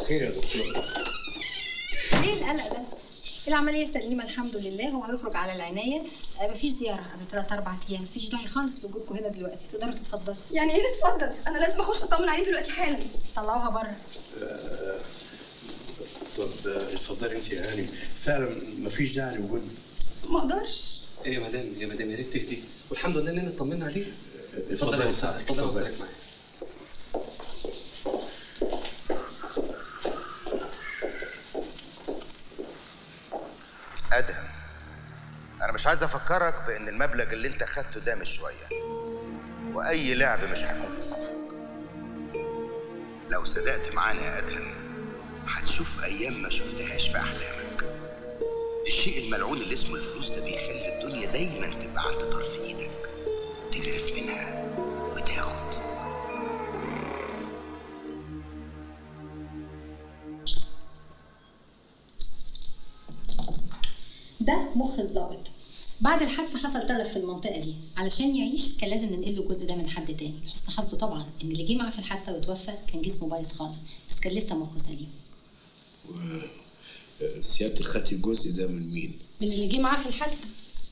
خير يا دكتور ليه القلق ده؟ العملية سليمة الحمد لله هو هيخرج على العناية آه، مفيش زيارة قبل ثلاث أربع أيام مفيش داعي خالص لوجودكم هنا دلوقتي تقدروا تتفضلوا يعني ايه نتفضل انا لازم اخش اطمن عليه دلوقتي حالا طلعوها بره طب آه، اتفضلي انت يا هاني فعلا مفيش داعي لوجود ما اقدرش ايه يا مدام يا مدام يا ريت تهدي والحمد لله اننا اطمنا عليه اتفضل يا اتفضلي وسام اتفضل وسام معايا ادهم انا مش عايز افكرك بان المبلغ اللي انت خدته ده مش شويه واي لعب مش هيكون في صالحك لو صدقت معانا يا ادهم هتشوف ايام ما شفتهاش في احلامك الشيء الملعون اللي اسمه الفلوس ده بيخلي الدنيا دايما تبقى عند طرف ايدك تغرف منها وتاخد ده مخ الظابط بعد الحادثة حصل تلف في المنطقة دي علشان يعيش كان لازم ننقل له الجزء ده من حد تاني لحسن حظه طبعا ان اللي جه معاه في الحادثة وتوفى كان جسمه بايظ خالص بس كان لسه مخه سليم سيادتك خدتي الجزء ده من مين؟ من اللي جه معاه في الحادثة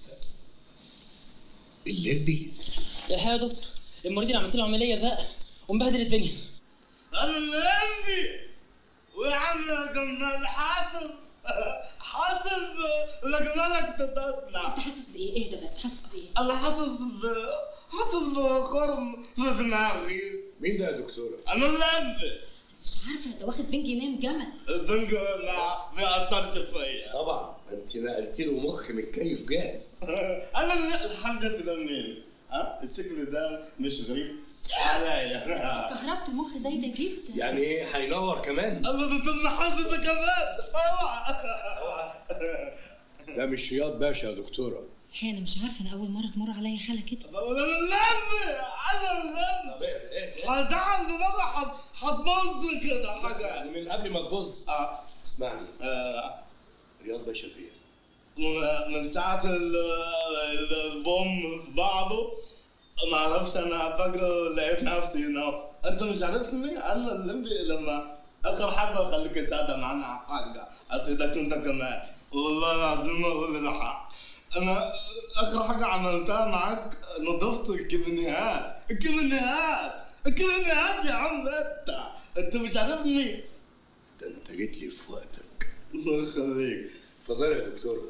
الليمبي؟ الحقيقه يا دكتور المريض اللي عملت له عمليه فاق ومبهدل الدنيا انا اللي عندي ويا عم كنا حاسب حاسب لقنا لك تتصنع انت حاسس بايه اهدى بس حاسس بايه انا حاسس ب حاسس بخرم في دماغي مين ده يا دكتورة؟ انا اللي عندي مش عارفة انت واخد بنج نام جمل الدنج ما ما اثرش فيا طبعا انت نقلت له مخ متكيف جاهز انا اللي الحاجة ده منين؟ ها الشكل ده مش غريب عليا كهربت المخ زي ده جدا يعني ايه هينور كمان؟ الله ده تم حظ ده كمان اوعى ده مش رياض باشا يا دكتورة الحقيقة انا مش عارفة انا اول مرة تمر عليا حالة كده انا اللي عندي انا اللي عندي هزعل دماغي حت هتبص كده حاجة من قبل ما تبص اه اسمعني آه، رياض باشا فين؟ من- من ساعة ال- ال- البوم في بعضه ما اعرفش انا فاكره لقيت نفسي هنا انت مش عارفني انا الليمبي لما اخر حاجة خليك تشهد معانا حاجة افيدك انت كمان والله العظيم اقول الحق انا اخر حاجة عملتها معاك نظفت الكيمينيات الكيمينيات الكيمينيات يا عم انت انت مش عارفني ده انت جيت لي في وقتك الله يخليك اتفضلي يا دكتورة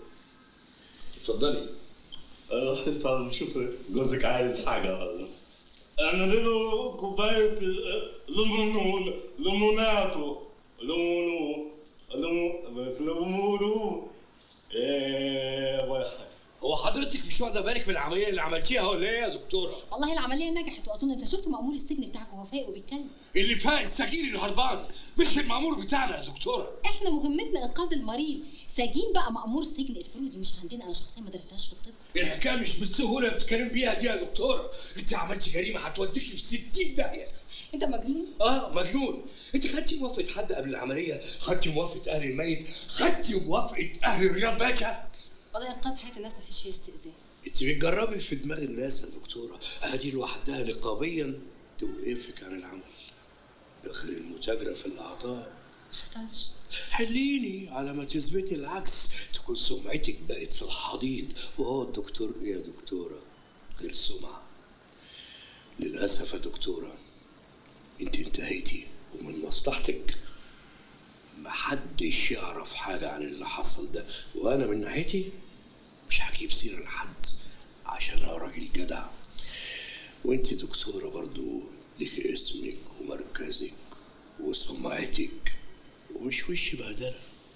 اتفضلي أروح طب شوف جوزك عايز حاجة والله اعمل له كوباية ليمون ليموناتو ليمونو ليمون ليمونو ايه واحد هو حضرتك مش واخده بالك من العمليه اللي عملتيها ولا ايه يا دكتوره؟ والله العملية نجحت واظن انت شفت مأمور السجن بتاعك وهو فايق وبيتكلم اللي فاق السجين اللي هربان مش المأمور بتاعنا يا دكتوره احنا مهمتنا انقاذ المريض سجين بقى مأمور السجن الفروضي مش عندنا انا شخصيا ما درستهاش في الطب الحكايه مش بالسهوله اللي بتتكلم بيها دي يا دكتوره انت عملتي جريمه هتوديكي في 60 داهيه انت مجنون اه مجنون انت خدتي موافقه حد قبل العمليه خدتي موافقه اهل الميت خدتي موافقه اهل رياض باشا قضايا انقاذ حياة الناس ما فيش فيها استئذان انت بتجربي في دماغ الناس يا دكتوره ادي لوحدها نقابيا توقفك عن العمل داخل المتاجره في الاعضاء ما حصلش حليني على ما تثبتي العكس تكون سمعتك بقت في الحضيض وهو الدكتور ايه يا دكتوره غير سمعه للاسف يا دكتوره انت انتهيتي ومن مصلحتك محدش يعرف حاجه عن اللي حصل ده وانا من ناحيتي مش هجيب سيره لحد عشان انا راجل جدع وانت دكتوره برضو لك اسمك ومركزك وسمعتك ومش وش بهدله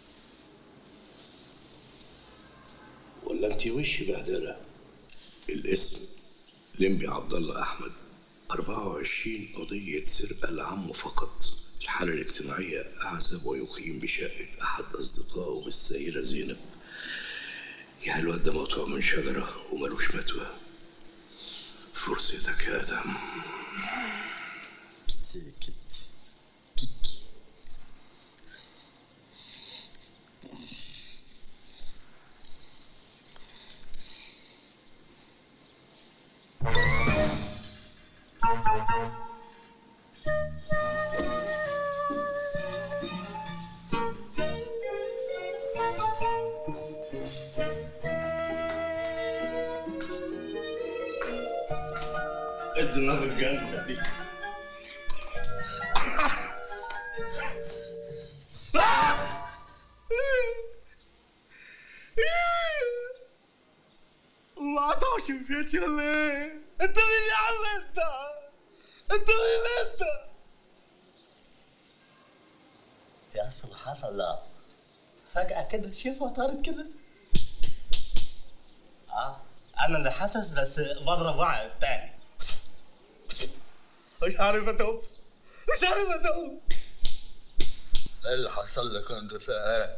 ولا انت وش بهدله الاسم لمبي عبد الله احمد 24 قضية سرقة لعمه فقط الحالة الاجتماعية أعزب ويقيم بشقة أحد أصدقائه بالسيدة زينب يعني الواد ده مقطوع من شجرة وملوش متوى فرصتك يا آدم الدماغ الجامدة دي ما عطاش البيت يا ليه انت مين يا عم انت انت مين انت يا سبحان الله فجأة كده شايفها طارت كده اه انا اللي حاسس بس بضرب واحد تاني مش عارف اتوب مش عارف اتوب ايه اللي حصل لك انت ساعة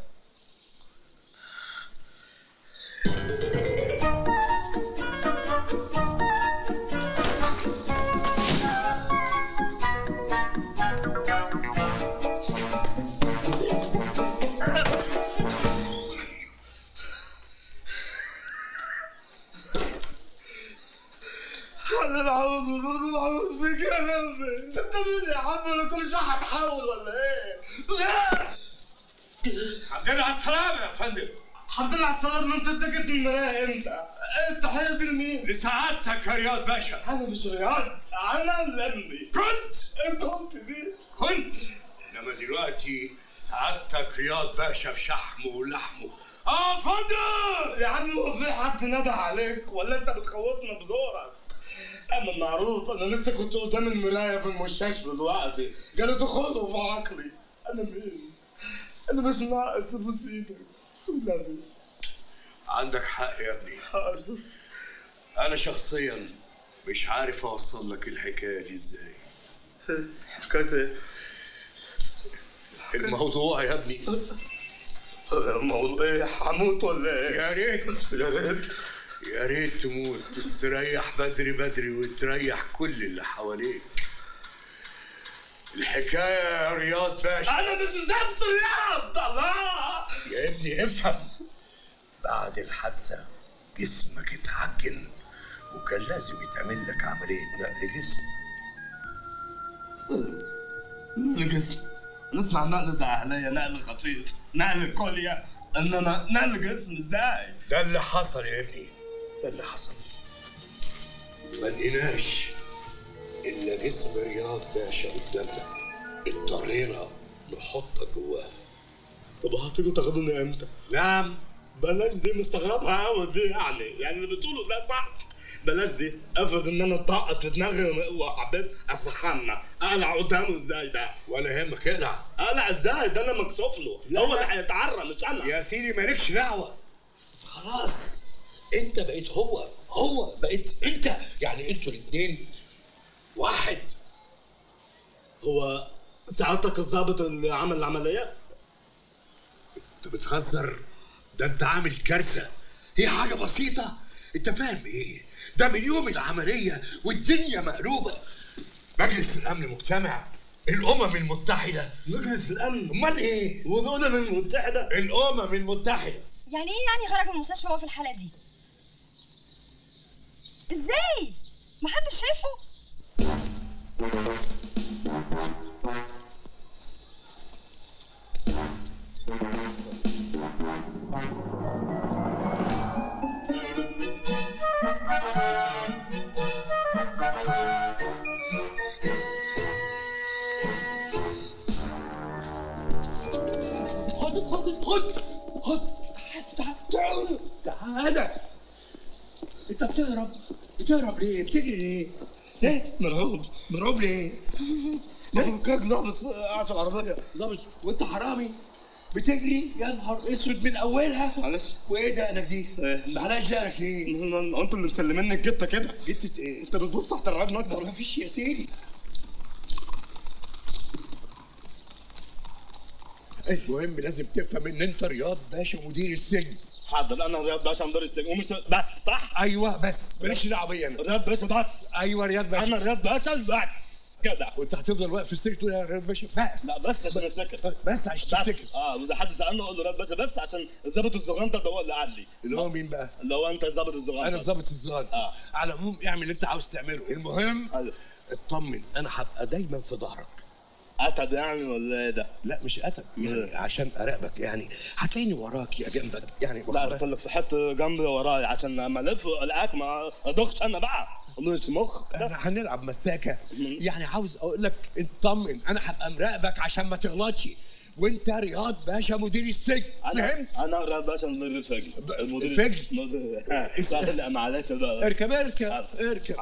انا العوض والله العوض بك يا قلبي انت مين يا عم انا كل شويه هتحول ولا ايه؟ لا الحمد لله على السلامة يا فندم الحمد لله على السلامة انت اتكت من المراية امتى؟ التحية دي لمين؟ لسعادتك يا رياض باشا انا مش رياض انا اللمبي كنت انت قلت مين؟ كنت انما دلوقتي سعادتك رياض باشا بشحمه ولحمه اه فندم يا عم هو في حد ندى عليك ولا انت بتخوفنا بزورك؟ اما معروف انا لسه كنت قدام المرايه في المستشفى دلوقتي جالي دخول في عقلي انا مين؟ انا مش ناقص ابوس ايدك والنبي عندك حق يا ابني حاضر انا شخصيا مش عارف اوصل لك الحكايه دي ازاي حكايه ايه؟ الموضوع يا ابني الموضوع ايه هموت ولا ايه؟ يا ريت يا ريت يا ريت تموت تستريح بدري بدري وتريح كل اللي حواليك الحكايه يا رياض باشا انا مش زفت رياض الله يا ابني افهم بعد الحادثة جسمك اتعجن وكان لازم يتعمل لك عملية نقل جسم نقل جسم نسمع النقل ده عليا نقل خفيف نقل كلية انما نقل جسم ازاي؟ ده اللي حصل يا ابني ده اللي حصل ما لقيناش إلا جسم رياض باشا قدامنا اضطرينا نحطك جواه طب هتيجوا تاخدوني امتى؟ نعم بلاش دي مستغربها قوي دي يعني يعني اللي بتقوله ده صح بلاش دي افرض ان انا طاقت في دماغي وحبيت استحمى اقلع قدامه ازاي ده؟ ولا يهمك اقلع اقلع ازاي ده انا مكسوف له لا، هو لا. اللي هيتعرى مش انا يا سيدي مالكش دعوة خلاص انت بقيت هو هو بقيت انت يعني انتوا الاتنين واحد هو سعادتك الضابط اللي عمل العمليه؟ انت بتهزر ده انت عامل كارثة هي حاجة بسيطة انت فاهم ايه ده من يوم العملية والدنيا مقلوبة مجلس الامن مجتمع الامم المتحدة مجلس الامن امال ايه والامم المتحده الامم المتحدة يعني ايه يعني خرج من المستشفى وهو في الحالة دي؟ ازاي؟ محدش شايفه؟ خد خد خد خد تعال تعال تعال انت بتهرب بتهرب ليه بتجري ليه ايه مرعوب مرعوب ليه فكرك ضابط قاعد في العربيه ظابط وانت حرامي بتجري يا نهار اسود من اولها معلش وايه دقنك دي؟ ايه؟ معلش دقنك ليه؟ انتوا اللي مسلميني الجته كده جتة ايه؟ انت بتبص تحت الرقبه ما اكتر فيش يا سيدي المهم لازم تفهم ان انت رياض باشا مدير السجن حاضر انا رياض باشا مدير السجن ومش بس صح ايوه بس مالكش دعوه بيا انا رياض باشا بس ايوه رياض باشا انا رياض باشا بس كده وانت هتفضل واقف في السجن تقول يا رياض باشا بس لا بس عشان افتكر بس عشان بس تفتكر اه واذا حد سالني اقول له رياض باشا بس عشان الظابط الزغنطه ده هو اللي قال لي اللي هو مين بقى؟ اللي هو انت الظابط الزغنطه انا الظابط الظاهر آه. على العموم اعمل اللي انت عاوز تعمله المهم ايوه اطمن انا هبقى دايما في ظهرك قتل يعني ولا ايه ده؟ لا مش قتل يعني عشان اراقبك يعني هتلاقيني وراك يا جنبك يعني لا واخد قلت لك في حته جنبي ورايا عشان لما الف الاقيك ما ادخش انا بقى مش مخ بالك؟ كده هنلعب مساكه يعني عاوز اقول لك اطمن انا هبقى مراقبك عشان ما تغلطش وانت رياض باشا مدير السجن انا فهمت انا اقرا باشا مدير الفجر المدير الفجر؟ مدير لا معلش ده اركب اركب اركب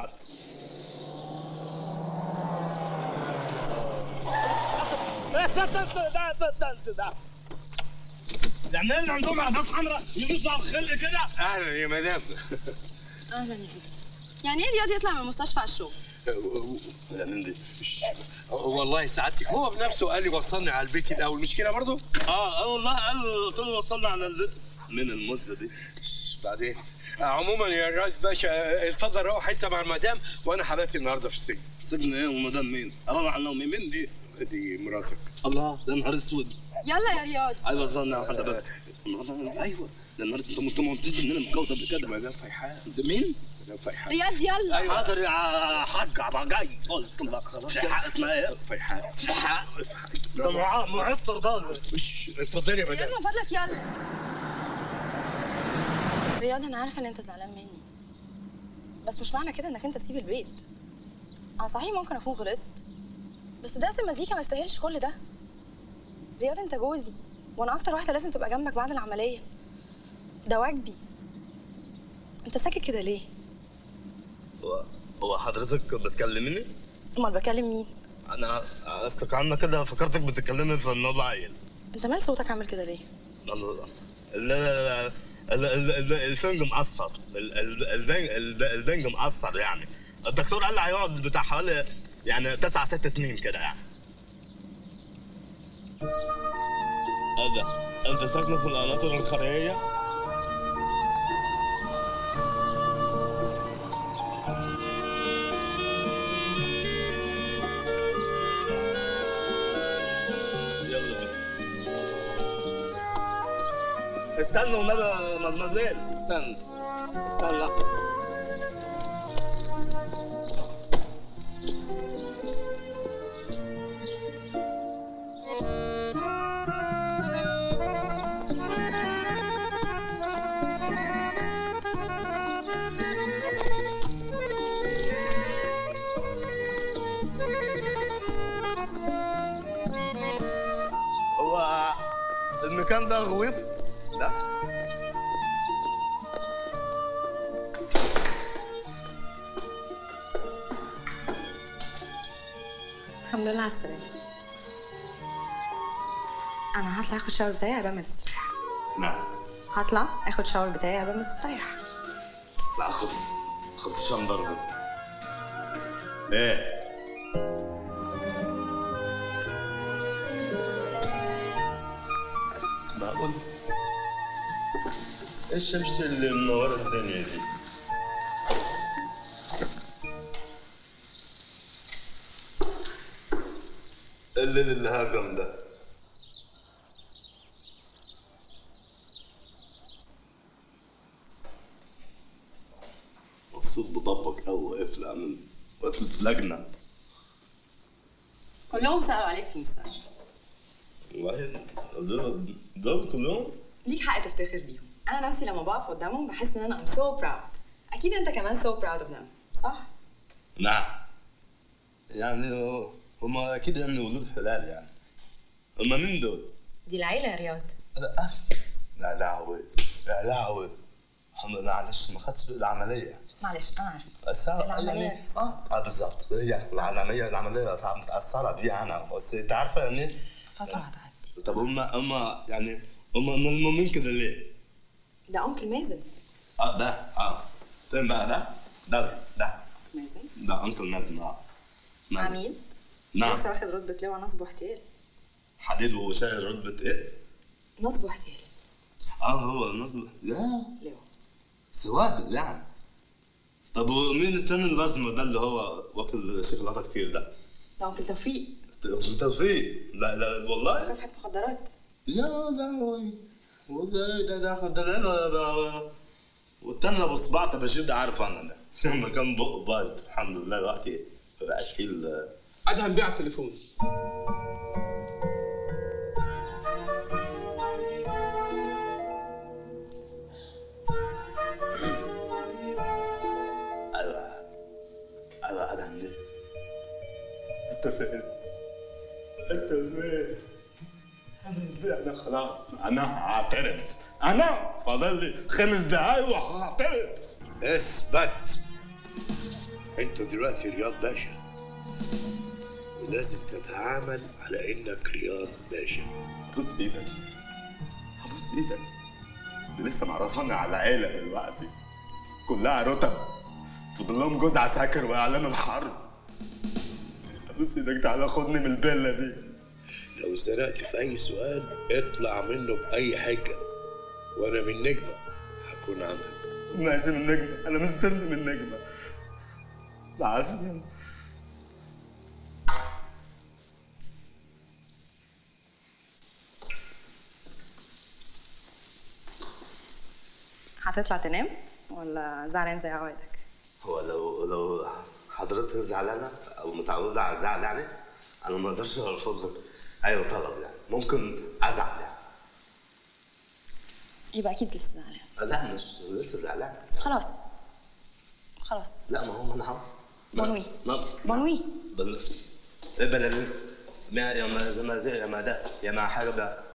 يعني اللي عندهم عربات حمراء يدوسوا على الخلق كده اهلا يا مدام اهلا يا فندم يعني ايه رياض يطلع من المستشفى على الشغل يعني دي والله سعادتك هو بنفسه قال لي وصلني على البيت الاول مش كده برضه اه اه والله قال قلت له وصلنا على البيت من المدة دي بعدين عموما يا راجل باشا اتفضل روح انت مع المدام وانا حالاتي النهارده في السجن سجن ايه ومدام مين؟ روح على مين مين دي؟ دي مراتك الله ده نهار اسود يلا يا رياض ايوه وصلنا على حد بقى ايوه ده النهار انت انت ما قلتش ان انا متجوز قبل كده مدام فيحان ده مين؟ مدام فيحان رياض يلا حاضر يا حاج عبا جاي قلت لك خلاص في حق اسمها ايه؟ فيحان في حق ده معاه معطر ده مش اتفضلي يا رياض مدام من فضلك يلا رياض انا عارفه ان انت زعلان مني بس مش معنى كده انك انت تسيب البيت اه صحيح ممكن اكون غلطت بس درس المزيكا ما يستاهلش كل ده رياض انت جوزي وانا اكتر واحده لازم تبقى جنبك بعد العمليه ده واجبي انت ساكت كده ليه هو هو حضرتك بتكلمني؟ امال بكلم مين انا قصدك عنك كده فكرتك بتتكلمي في النوع عيل انت مال صوتك عامل كده ليه ال- ال- ال- ال- ال- الفنج معصفر ال- ال- البنج ال- البنج معصفر يعني الدكتور قال لي هيقعد بتاع حوالي يعني تسع ست سنين كده يعني ايه ده؟ انت ساكنه في القناطر الخارجيه؟ يلا بينا استنى والنبي مدمزيل استنى استنى هو المكان ده غويط ده الحمد لله على السلامه انا هطلع اخد شاور بتاعي قبل ما تستريح نعم هطلع اخد شاور بتاعي قبل ما تستريح لا خد خد شام ضربة ايه معقول ايه الشمس اللي منورة الدنيا دي الليل اللي هاجم ده مبسوط بضبك أوي واقف لي عامل واقف في لجنة كلهم سالوا عليك في المستشفى والله دول دول كلهم ليك حق تفتخر بيهم انا نفسي لما بقف قدامهم بحس ان انا ام سو براود اكيد انت كمان سو براود اوف ذم صح نعم يعني هما أكيد يعني ولود حلال يعني هما مين دول؟ دي العيله يا رياض لا أف لا لهوي لا لهوي الحمد لله معلش ما خدتش العملية معلش انا عارفه بس العملية. يعني اه اه بالظبط هي العملية العملية صعب متأثرة بيها أنا بس أنت عارفة يعني فتره هتعدي طب هما هما يعني هما ملمومين كده ليه؟ ده انكل مازن اه ده اه فين بقى ده؟ ده ده مازن ده انكل نادم اه نعم. عميد نعم لسه واخد رتبه لواء نصب واحتيال حديد وشايل رتبة ايه؟ نصب واحتيال اه هو نصب يا لواء سواد يعني طب ومين التاني النظم ده اللي هو واكل شوكولاته كتير ده؟ ده انكل توفيق توفيق لا لا والله مكافحه مخدرات يا لهوي وده ده ده ده ده ده والتاني ابو صباع بشير ده عارف انا ده لما كان بقه بايظ الحمد لله دلوقتي ما بقاش فيه ال- ادهم بيع التليفون ايوه ايوه انا عندي انت فين؟ انت فين؟ انا انا خلاص انا هعترف انا فاضل لي خمس دقايق وهعترف اثبت انت دلوقتي رياض باشا ولازم تتعامل على انك رياض باشا بص ايدك هبص ايدك دي لسه معرفاني على عيلة دلوقتي كلها رتب فاضل لهم جوز عساكر واعلان الحرب بص ايدك تعالى خدني من الفيلا دي لو اتزنقت في اي سؤال اطلع منه باي حجه وانا من نجمه هكون عندك ماشي من النجمة انا مستني من النجمة مع السلامة هتطلع تنام ولا زعلان زي عوايدك هو لو لو حضرتك زعلانه او متعوده على الزعل يعني انا ما اقدرش ارفض لك ايوه طلب يعني ممكن ازعل يعني يبقى اكيد لسه زعلان لا مش لسه زعلان خلاص خلاص لا ما هو ما انا هو بنوي ما بنوي بل... ايه بلد ما يا ما زي ما زي يا ما ده يا ما حاجه ده